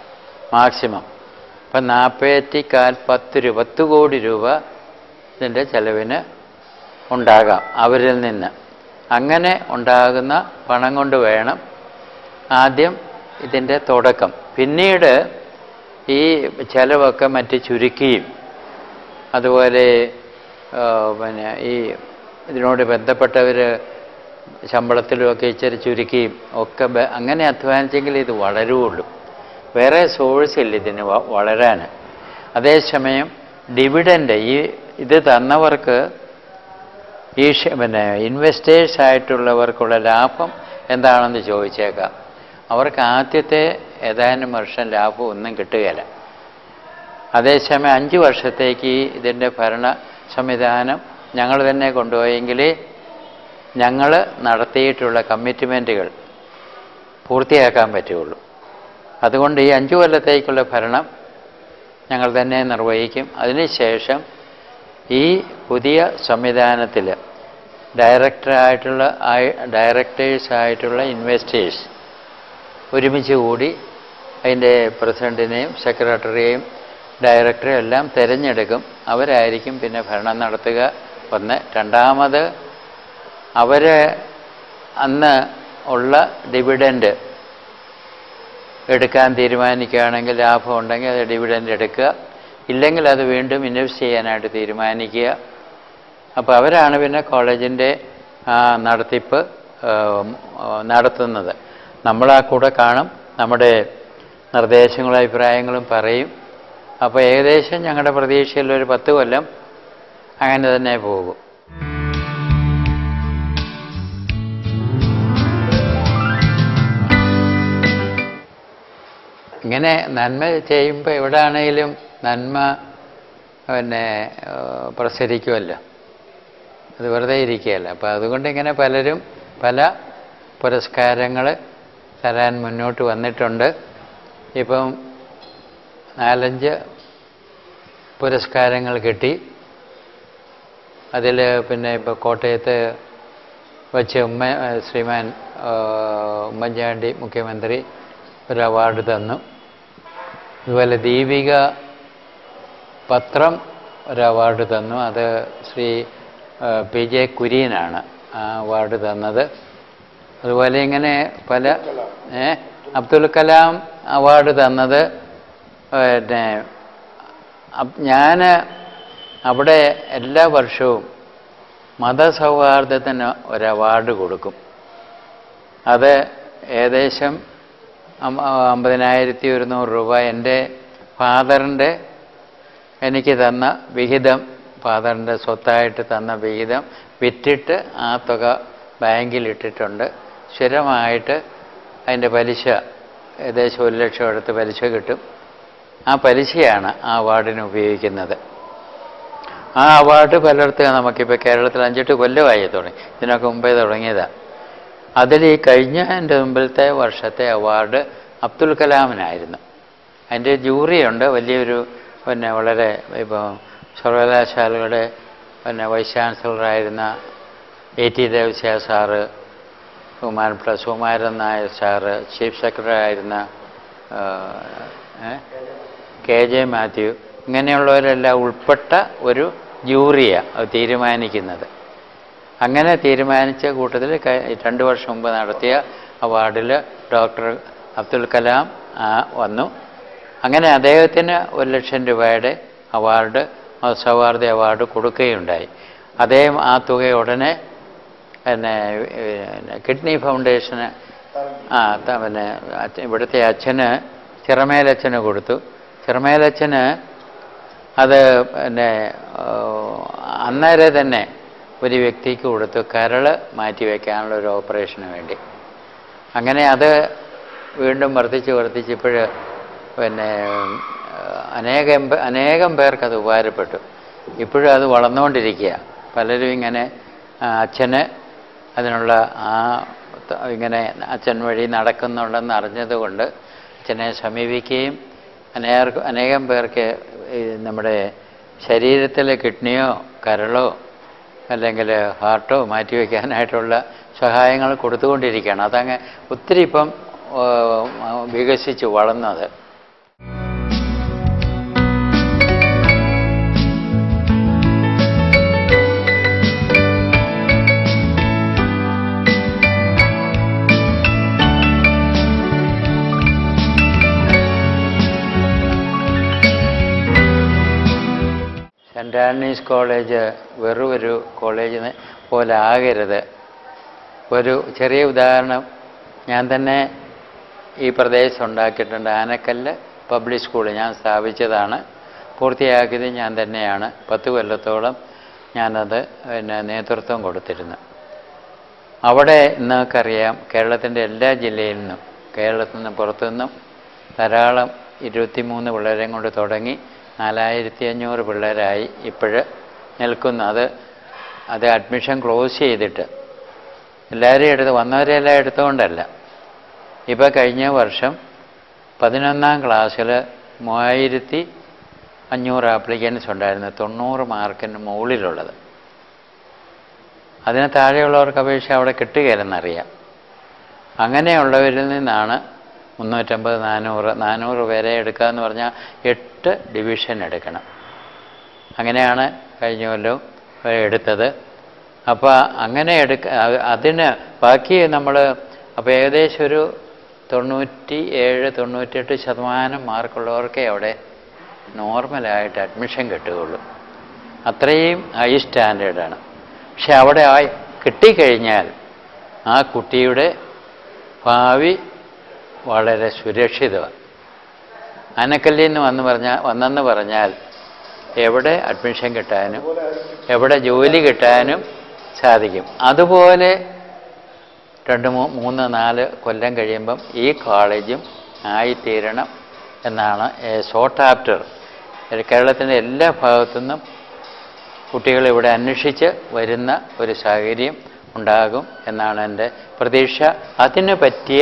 മാക്സിമം അപ്പം നാൽപ്പത്തിക്കാൽ പത്ത് രൂപ പത്ത് കോടി രൂപ ഇതിൻ്റെ ചെലവിന് ഉണ്ടാകാം അവരിൽ നിന്ന് അങ്ങനെ ഉണ്ടാകുന്ന പണം കൊണ്ട് വേണം ആദ്യം ഇതിൻ്റെ തുടക്കം പിന്നീട് ഈ ചെലവൊക്കെ മറ്റ് ചുരുക്കിയും അതുപോലെ ആ, പിന്നെ ഈ ഇതിനോട് ബന്ധപ്പെട്ടവർ ശമ്പളത്തിലുമൊക്കെ ഇച്ചിരി ചുരുക്കിയും ഒക്കെ ബ- അങ്ങനെ അധ്വാനിച്ചെങ്കിൽ ഇത് വളരുകയുള്ളൂ വേറെ സോഴ്സ് ഇല്ല ഇതിന് വ- വളരാൻ അതേസമയം ഡിവിഡൻഡ് ഈ ഇത് തന്നവർക്ക് ഈ ഷ- പിന്നെ ഇൻവെസ്റ്റേഴ്സ് ആയിട്ടുള്ളവർക്കുള്ള ലാഭം എന്താണെന്ന് ചോദിച്ചേക്കാം അവർക്ക് ആദ്യത്തെ ഏതാനും വർഷം ലാഭം ഒന്നും കിട്ടുകയില്ല അതേസമയം അഞ്ച് വർഷത്തേക്ക് ഇതിൻ്റെ ഭരണ സംവിധാനം ഞങ്ങൾ തന്നെ കൊണ്ടുപോയെങ്കിൽ ഞങ്ങൾ നടത്തിയിട്ടുള്ള കമ്മിറ്റ്മെൻറ്റുകൾ പൂർത്തിയാക്കാൻ പറ്റുകയുള്ളൂ അതുകൊണ്ട് ഈ അഞ്ച് കൊല്ലത്തേക്കുള്ള ഭരണം ഞങ്ങൾ തന്നെ നിർവഹിക്കും അതിനുശേഷം ഈ പുതിയ സംവിധാനത്തിൽ ഡയറക്ടറായിട്ടുള്ള ഡയറക്ടേഴ്സ് ആയിട്ടുള്ള ഇൻവെസ്റ്റേഴ്സ് ഒരുമിച്ച് കൂടി അതിൻ്റെ പ്രസിഡൻറ്റിനെയും സെക്രട്ടറിയെയും ഡയറക്ടറെയും എല്ലാം തിരഞ്ഞെടുക്കും അവരായിരിക്കും പിന്നെ ഭരണം നടത്തുക ഒന്ന് രണ്ടാമത് അവർ അന്ന് ഉള്ള ഡിവിഡൻഡ് എടുക്കാൻ തീരുമാനിക്കുകയാണെങ്കിൽ ലാഭം ഉണ്ടെങ്കിൽ അത് ഡിവിഡൻഡ് എടുക്കുക ഇല്ലെങ്കിൽ അത് വീണ്ടും ഇൻവെസ്റ്റ് ചെയ്യാനായിട്ട് തീരുമാനിക്കുക അപ്പോൾ അവരാണ് പിന്നെ കോളേജിൻ്റെ നടത്തിപ്പ് ആ, ആ, നടത്തുന്നത് നമ്മൾ ആ കൂടെ കാണും നമ്മുടെ നിർദ്ദേശങ്ങളും അഭിപ്രായങ്ങളും പറയും അപ്പോൾ ഏകദേശം ഞങ്ങളുടെ പ്രതീക്ഷയിൽ ഒരു പത്ത് കൊല്ലം അങ്ങനെ തന്നെ പോകും ഇങ്ങനെ നന്മ ചെയ്യുമ്പോൾ എവിടെയാണെങ്കിലും നന്മ പിന്നെ ആ, പ്രസരിക്കുമല്ലോ അത് വെറുതെ ഇരിക്കുകയല്ല അപ്പോൾ അതുകൊണ്ട് ഇങ്ങനെ പലരും പല പുരസ്കാരങ്ങൾ തരാൻ മുന്നോട്ട് വന്നിട്ടുണ്ട് ഇപ്പം നാലഞ്ച് പുരസ്കാരങ്ങൾ കിട്ടി അതിൽ പിന്നെ ഇപ്പോൾ കോട്ടയത്ത് വച്ച് ഉമ്മ ശ്രീമാൻ ആ, ഉമ്മൻചാണ്ടി മുഖ്യമന്ത്രി ഒരു അവാർഡ് തന്നു അതുപോലെ ദീപിക പത്രം ഒരു അവാർഡ് തന്നു അത് ശ്രീ ആ, പി ജെ കുര്യനാണ് ആ അവാർഡ് തന്നത് അതുപോലെ ഇങ്ങനെ പല ഏ അബ്ദുൽ കലാം അവാർഡ് തന്നത് പിന്നെ ഞാൻ അവിടെ എല്ലാ വർഷവും മതസൗഹാർദ്ദത്തിന് ഒരു അവാർഡ് കൊടുക്കും അത് ഏകദേശം അം- അമ്പതിനായിരത്തി ഒരുന്നൂറ് രൂപ എൻ്റെ ഫാദറിൻ്റെ എനിക്ക് തന്ന വിഹിതം ഫാദറിൻ്റെ സ്വത്തായിട്ട് തന്ന വിഹിതം വിറ്റിട്ട് ആ തുക ബാങ്കിൽ ഇട്ടിട്ടുണ്ട് സ്ഥിരമായിട്ട് അതിൻ്റെ പലിശ ഏകദേശം ഒരു ലക്ഷം എടുത്ത് പലിശ കിട്ടും ആ പലിശയാണ് ആ അവാർഡിന് ഉപയോഗിക്കുന്നത് ആ അവാർഡ് പലയിടത്തും നമുക്കിപ്പോൾ കേരളത്തിൽ അഞ്ചെട്ട് കൊല്ലമായി തുടങ്ങി ഇതിനൊക്കെ മുമ്പേ തുടങ്ങിയതാണ് അതിൽ ഈ കഴിഞ്ഞ എൻ്റെ മുമ്പിലത്തെ വർഷത്തെ അവാർഡ് അബ്ദുൽ കലാമിനായിരുന്നു അതിൻ്റെ ജൂറിയുണ്ട് വലിയൊരു പിന്നെ വളരെ ഇപ്പോൾ സർവകലാശാലയുടെ പിന്നെ വൈസ് ചാൻസലറായിരുന്ന എ ടി ദേവസ്യ സാറ് ബഹുമാനപ്പെട്ട Sukumaran Nair sir chief secretary ആയിരുന്ന ആ, ഏ? കെ ജെ മാത്യു ഇങ്ങനെയുള്ളവരെല്ലാം ഉൾപ്പെട്ട ഒരു ജൂറിയാണ് അത് തീരുമാനിക്കുന്നത് അങ്ങനെ തീരുമാനിച്ച കൂട്ടത്തിൽ ക- രണ്ട് വർഷം മുമ്പ് നടത്തിയ അവാർഡിൽ ഡോക്ടർ അബ്ദുൽ കലാം ആ, വന്നു അങ്ങനെ അദ്ദേഹത്തിന് ഒരു ലക്ഷം രൂപയുടെ അവാർഡ് സൗഹാർദ്ദ അവാർഡ് കൊടുക്കുകയുണ്ടായി അദ്ദേഹം ആ തുക ഉടനെ പിന്നെ പിന്നെ കിഡ്നി ഫൗണ്ടേഷന് ആ ത- പിന്നെ അച്ഛ- ഇവിടുത്തെ അച്ഛന് ചിറമേലച്ഛന് കൊടുത്തു ചിറമേലച്ഛന് അത് പിന്നെ ആ, അന്നേരം തന്നെ ഒരു വ്യക്തിക്ക് കൊടുത്തു കരള് മാറ്റി വയ്ക്കാനുള്ള ഒരു ഓപ്പറേഷന് വേണ്ടി അങ്ങനെ അത് വീണ്ടും വർദ്ധിച്ച് വർദ്ധിച്ച് ഇപ്പോഴ് പിന്നെ ആ, അനേകം പേ- അനേകം പേർക്ക് അത് ഉപകാരപ്പെട്ടു ഇപ്പോഴും അത് വളർന്നുകൊണ്ടിരിക്കുക പലരും ഇങ്ങനെ ആ, അച്ഛന് അതിനുള്ള ആ ത- ഇങ്ങനെ അച്ഛൻ വഴി നടക്കുന്നുണ്ടെന്ന് അറിഞ്ഞതുകൊണ്ട് അച്ഛനെ സമീപിക്കുകയും അനേക അനേകം പേർക്ക് ഈ നമ്മുടെ ശരീരത്തിലെ കിഡ്നിയോ കരളോ അല്ലെങ്കിൽ ഹാർട്ടോ മാറ്റിവെക്കാനായിട്ടുള്ള സഹായങ്ങൾ കൊടുത്തുകൊണ്ടിരിക്കുകയാണ് അതങ്ങ് ഒത്തിരി ഇപ്പം ആ, വികസിച്ച് വളർന്നത് സെൻറ് ആൻ്റണീസ് കോളേജ് വെറും ഒരു കോളേജിന് പോലെ ആകരുത് ഒരു ചെറിയ ഉദാഹരണം ഞാൻ തന്നെ ഈ പ്രദേശം ഉണ്ടാക്കിയിട്ടുണ്ട് ആനക്കല്ല് പബ്ലിക് സ്കൂൾ ഞാൻ സ്ഥാപിച്ചതാണ് പൂർത്തിയാക്കിയത് ഞാൻ തന്നെയാണ് പത്ത് കൊല്ലത്തോളം ഞാനത് പിന്നെ നേതൃത്വം കൊടുത്തിരുന്നു അവിടെ നിങ്ങൾക്കറിയാം കേരളത്തിൻ്റെ എല്ലാ ജില്ലയിൽ നിന്നും കേരളത്തിൽ നിന്ന് പുറത്തുനിന്നും ധാരാളം ഇരുപത്തിമൂന്ന് പിള്ളേരെയും കൊണ്ട് തുടങ്ങി നാലായിരത്തി അഞ്ഞൂറ് പിള്ളേരായി ഇപ്പോഴ് നിൽക്കുന്നു അത് അത് അഡ്മിഷൻ ക്ലോസ് ചെയ്തിട്ട് എല്ലാവരെയും എടുത്ത് വന്നവരെല്ലാം എടുത്തുകൊണ്ടല്ല ഇപ്പോൾ കഴിഞ്ഞ വർഷം പതിനൊന്നാം ക്ലാസ്സിൽ മൂവായിരത്തി അഞ്ഞൂറ് ആപ്ലിക്കൻസ് ഉണ്ടായിരുന്നു തൊണ്ണൂറ് മാർക്കിന് മുകളിലുള്ളത് അതിന് താഴെയുള്ളവർക്ക് അപേക്ഷ അവിടെ കിട്ടുകയില്ലെന്നറിയാം അങ്ങനെയുള്ളവരിൽ നിന്നാണ് മുന്നൂറ്റമ്പത് നാനൂറ് നാനൂറ് പേരെ എടുക്കുക എന്ന് പറഞ്ഞാൽ എട്ട് ഡിവിഷൻ എടുക്കണം അങ്ങനെയാണ് കഴിഞ്ഞ കൊല്ലം എടുത്തത് അപ്പോൾ അങ്ങനെ എടുക്ക അ- അതിന് ബാക്കി നമ്മൾ അപ്പോൾ ഏകദേശം ഒരു തൊണ്ണൂറ്റി ഏഴ് തൊണ്ണൂറ്റെട്ട് ശതമാനം മാർക്കുള്ളവർക്കേ അവിടെ നോർമലായിട്ട് അഡ്മിഷൻ കിട്ടുകയുള്ളൂ അത്രയും ഹൈ സ്റ്റാൻഡേർഡാണ് പക്ഷെ അവിടെ ആ കിട്ടിക്കഴിഞ്ഞാൽ ആ കുട്ടിയുടെ ഭാവി വളരെ സുരക്ഷിതമാണ് അനക്കല്ലിൽ നിന്ന് വന്ന് പറഞ്ഞാൽ വന്നെന്ന് പറഞ്ഞാൽ എവിടെ അഡ്മിഷൻ കിട്ടാനും എവിടെ ജോലി കിട്ടാനും സാധിക്കും അതുപോലെ രണ്ട് മൂ മൂന്ന് നാല് കൊല്ലം കഴിയുമ്പം ഈ കോളേജും ആയിത്തീരണം എന്നാണ് ഷോർട്ട് ആഫ്റ്റർ കേരളത്തിൻ്റെ എല്ലാ ഭാഗത്തുനിന്നും കുട്ടികൾ ഇവിടെ അന്വേഷിച്ച് വരുന്ന ഒരു സാഹചര്യം ഉണ്ടാകും എന്നാണ് എൻ്റെ പ്രതീക്ഷ അതിന് പറ്റിയ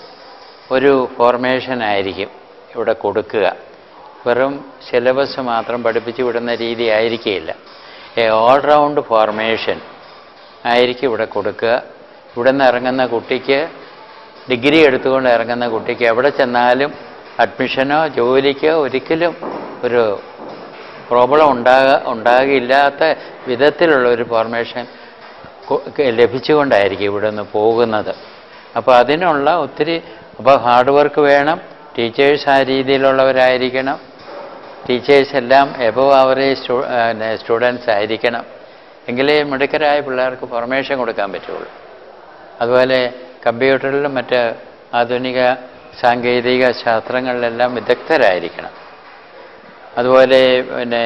ഒരു ഫോർമേഷൻ ആയിരിക്കും ഇവിടെ കൊടുക്കുക വെറും സിലബസ് മാത്രം പഠിപ്പിച്ച് വിടുന്ന രീതി ആയിരിക്കില്ല എ ഓൾറൗണ്ട് ഫോർമേഷൻ ആയിരിക്കും ഇവിടെ കൊടുക്കുക ഇവിടെ നിന്ന് ഇറങ്ങുന്ന കുട്ടിക്ക് ഡിഗ്രി എടുത്തുകൊണ്ട് ഇറങ്ങുന്ന കുട്ടിക്ക് എവിടെ ചെന്നാലും അഡ്മിഷനോ ജോലിക്കോ ഒരിക്കലും ഒരു പ്രോബ്ലം ഉണ്ടാക ഉണ്ടാകില്ലാത്ത വിധത്തിലുള്ള ഒരു ഫോർമേഷൻ കൊ- ക- ലഭിച്ചുകൊണ്ടായിരിക്കും ഇവിടെ നിന്ന് പോകുന്നത് അപ്പോൾ അതിനുള്ള ഒത്തിരി അപ്പോൾ ഹാർഡ് വർക്ക് വേണം ടീച്ചേഴ്സ് ആ രീതിയിലുള്ളവരായിരിക്കണം ടീച്ചേഴ്സ് എല്ലാം എബവ് ആവറേജ് സ്റ്റു സ്റ്റുഡൻസ് ആയിരിക്കണം എങ്കിലേ മിടുക്കരായ പിള്ളേർക്ക് ഫോർമേഷൻ കൊടുക്കാൻ പറ്റുള്ളൂ അതുപോലെ കമ്പ്യൂട്ടറിലും മറ്റ് ആധുനിക സാങ്കേതിക ശാസ്ത്രങ്ങളിലെല്ലാം വിദഗ്ധരായിരിക്കണം അതുപോലെ പിന്നെ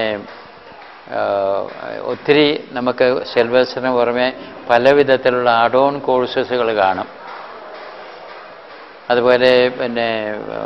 ആ, ഒത്തിരി നമുക്ക് സിലബസിന് പുറമെ പല വിധത്തിലുള്ള ആഡോൺ കോഴ്സസുകൾ കാണും അതുപോലെ പിന്നെ ആ,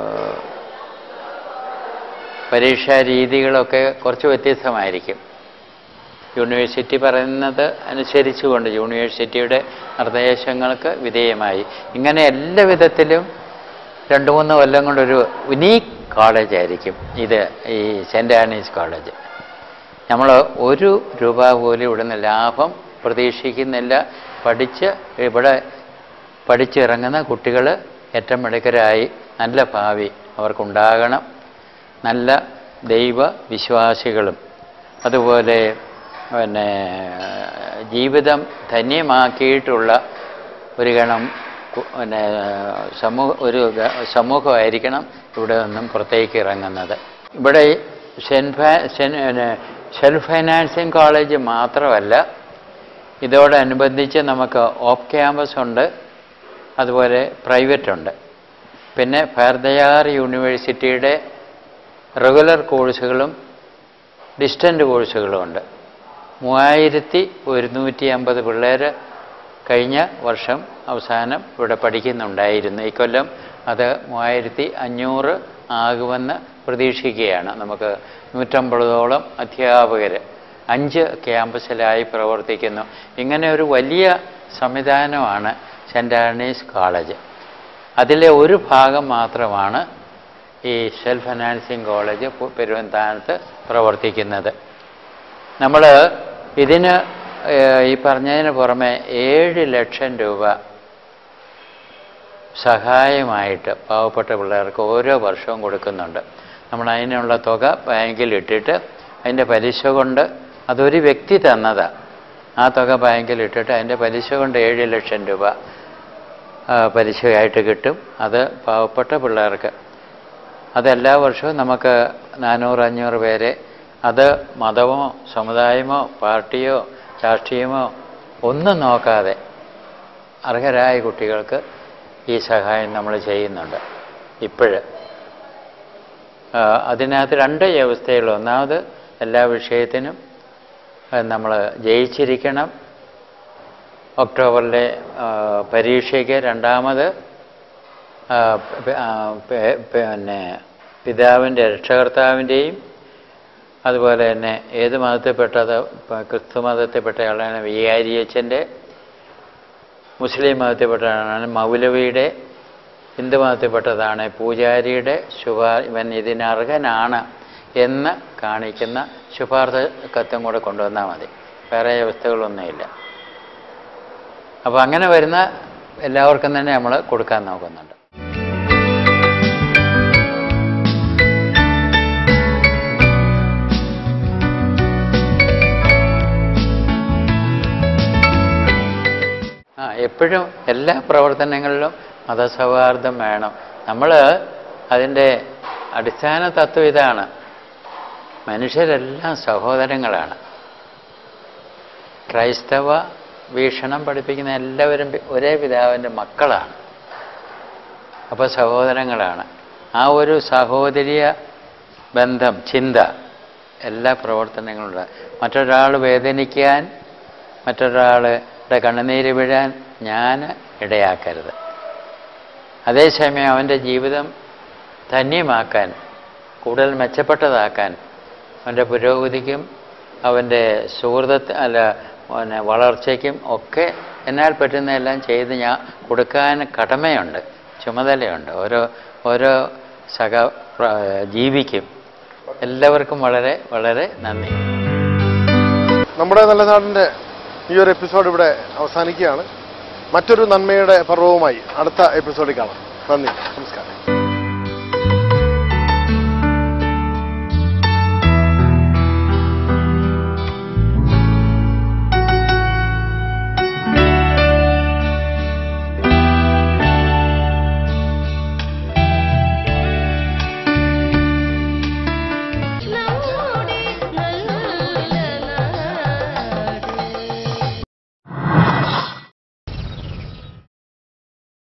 പരീക്ഷാ രീതികളൊക്കെ കുറച്ച് വ്യത്യസ്തമായിരിക്കും യൂണിവേഴ്സിറ്റി പറയുന്നത് അനുസരിച്ചുകൊണ്ട് യൂണിവേഴ്സിറ്റിയുടെ നിർദ്ദേശങ്ങൾക്ക് വിധേയമായി ഇങ്ങനെ എല്ലാ വിധത്തിലും രണ്ട് മൂന്ന് കൊല്ലം കൊണ്ടൊരു ഉനീക്ക് കോളേജ് ആയിരിക്കും ഇത് ഈ സെൻറ് ആനീസ് കോളേജ് നമ്മൾ ഒരു രൂപ പോലും ഇവിടുന്ന് ലാഭം പ്രതീക്ഷിക്കുന്നില്ല പഠിച്ച് ഇവിടെ പഠിച്ചിറങ്ങുന്ന കുട്ടികൾ ഏറ്റവും മിടുക്കരായി നല്ല ഭാവി അവർക്കുണ്ടാകണം നല്ല ദൈവ വിശ്വാസികളും അതുപോലെ പിന്നെ ജീവിതം ധന്യമാക്കിയിട്ടുള്ള ഒരു ഗണം കു- പിന്നെ സമൂഹ ഒരു ഗ- സമൂഹമായിരിക്കണം ഇവിടെ നിന്നും പുറത്തേക്ക് ഇറങ്ങുന്നത് ഇവിടെ സെൻറ്റ് ഫാ സെൻ പിന്നെ സെൽഫ് ഫൈനാൻസിങ് കോളേജ് മാത്രമല്ല ഇതോടനുബന്ധിച്ച് നമുക്ക് ഓഫ് ക്യാമ്പസ് ഉണ്ട് അതുപോലെ പ്രൈവറ്റ് ഉണ്ട് പിന്നെ ഭാരതയാർ യൂണിവേഴ്സിറ്റിയുടെ റെഗുലർ കോഴ്സുകളും ഡിസ്റ്റൻ്റ് കോഴ്സുകളും ഉണ്ട് മൂവായിരത്തി ഒരുന്നൂറ്റി അമ്പത് പിള്ളേർ കഴിഞ്ഞ വർഷം അവസാനം ഇവിടെ പഠിക്കുന്നുണ്ടായിരുന്നു ഇക്കൊല്ലം അത് മൂവായിരത്തി അഞ്ഞൂറ് ആകുമെന്ന് പ്രതീക്ഷിക്കുകയാണ് നമുക്ക് നൂറ്റമ്പതോളം അധ്യാപകർ അഞ്ച് ക്യാമ്പസിലായി പ്രവർത്തിക്കുന്നു ഇങ്ങനെ ഒരു വലിയ സംവിധാനമാണ് സെൻറ് ആർണീസ് കോളേജ് അതിലെ ഒരു ഭാഗം മാത്രമാണ് ഈ സെൽഫ് ഫിനാൻസിങ് കോളേജ് പു- പെരുവന്താനത്ത് പ്രവർത്തിക്കുന്നത് നമ്മൾ ഇതിന് ഏഹ്, ഈ പറഞ്ഞതിന് പുറമെ ഏഴ് ലക്ഷം രൂപ സഹായമായിട്ട് പാവപ്പെട്ട പിള്ളേർക്ക് ഓരോ വർഷവും കൊടുക്കുന്നുണ്ട് നമ്മൾ അതിനുള്ള തുക ബാങ്കിൽ ഇട്ടിട്ട് അതിൻ്റെ പലിശ കൊണ്ട് അതൊരു വ്യക്തി തന്നതാണ് ആ തുക ബാങ്കിൽ ഇട്ടിട്ട് അതിൻ്റെ പലിശ കൊണ്ട് ഏഴ് ലക്ഷം രൂപ ആ, പലിശയായിട്ട് കിട്ടും അത് പാവപ്പെട്ട പിള്ളേർക്ക് അത് എല്ലാ വർഷവും നമുക്ക് നാനൂറ് അഞ്ഞൂറ് പേരെ അത് മതമോ സമുദായമോ പാർട്ടിയോ രാഷ്ട്രീയമോ ഒന്നും നോക്കാതെ അർഹരായ കുട്ടികൾക്ക് ഈ സഹായം നമ്മൾ ചെയ്യുന്നുണ്ട് ഇപ്പോഴ് അതിനകത്ത് രണ്ട് വ്യവസ്ഥകൾ ഒന്നാമത് എല്ലാ വിഷയത്തിനും നമ്മൾ ജയിച്ചിരിക്കണം ഒക്ടോബറിലെ ആ, പരീക്ഷയ്ക്ക് രണ്ടാമത് ആ, പ- ആ, പെ- പിന്നെ പിതാവിൻ്റെ രക്ഷകർത്താവിൻ്റെയും അതുപോലെ തന്നെ ഏത് മതത്തിൽപ്പെട്ടത് ഇപ്പം ക്രിസ്തു മതത്തിൽപ്പെട്ടയാളാണ് വികാരിയച്ചൻ്റെ മുസ്ലിം മതത്തിൽപ്പെട്ടതാണ് മൗലവിയുടെ ഹിന്ദു മതത്തിൽപ്പെട്ടതാണ് പൂജാരിയുടെ ശുപാ ഇവൻ ഇതിനർഹനാണ് എന്ന് കാണിക്കുന്ന ശുപാർശ കത്തും കൂടെ കൊണ്ടുവന്നാൽ മതി വേറെ വ്യവസ്ഥകളൊന്നുമില്ല അപ്പോൾ അങ്ങനെ വരുന്ന എല്ലാവർക്കും തന്നെ നമ്മൾ കൊടുക്കാൻ നോക്കുന്നുണ്ട് ആ എപ്പോഴും എല്ലാ പ്രവർത്തനങ്ങളിലും മതസൗഹാർദ്ദം വേണം നമ്മൾ അതിൻ്റെ അടിസ്ഥാന തത്വം ഇതാണ് മനുഷ്യരെല്ലാം സഹോദരങ്ങളാണ് ക്രൈസ്തവ വീക്ഷണം പഠിപ്പിക്കുന്ന എല്ലാവരും പി- ഒരേ പിതാവിൻ്റെ മക്കളാണ് അപ്പോൾ സഹോദരങ്ങളാണ് ആ ഒരു സഹോദരിയ ബന്ധം ചിന്ത എല്ലാ പ്രവർത്തനങ്ങളുണ്ട് മറ്റൊരാൾ വേദനിക്കാൻ മറ്റൊരാളുടെ കണ്ണുനീര് വീഴാൻ ഞാൻ ഇടയാക്കരുത് അതേസമയം അവൻ്റെ ജീവിതം ധന്യമാക്കാൻ കൂടുതൽ മെച്ചപ്പെട്ടതാക്കാൻ അവൻ്റെ പുരോഗതിക്കും അവൻ്റെ സുഹൃത്ത് അല്ല പിന്നെ വളർച്ചയ്ക്കും ഒക്കെ എന്നാൽ പറ്റുന്നതെല്ലാം ചെയ്ത് ഞാൻ കൊടുക്കാൻ കടമയുണ്ട് ചുമതലയുണ്ട് ഓരോ ഓരോ സഹ പ്ര- ജീവിക്കും എല്ലാവർക്കും വളരെ വളരെ നന്ദി നമ്മുടെ നല്ല നാടിൻ്റെ ഈ ഒരു എപ്പിസോഡ് ഇവിടെ അവസാനിക്കുകയാണ് മറ്റൊരു നന്മയുടെ പർവ്വവുമായി അടുത്ത എപ്പിസോഡിൽ കാണാം നന്ദി നമസ്കാരം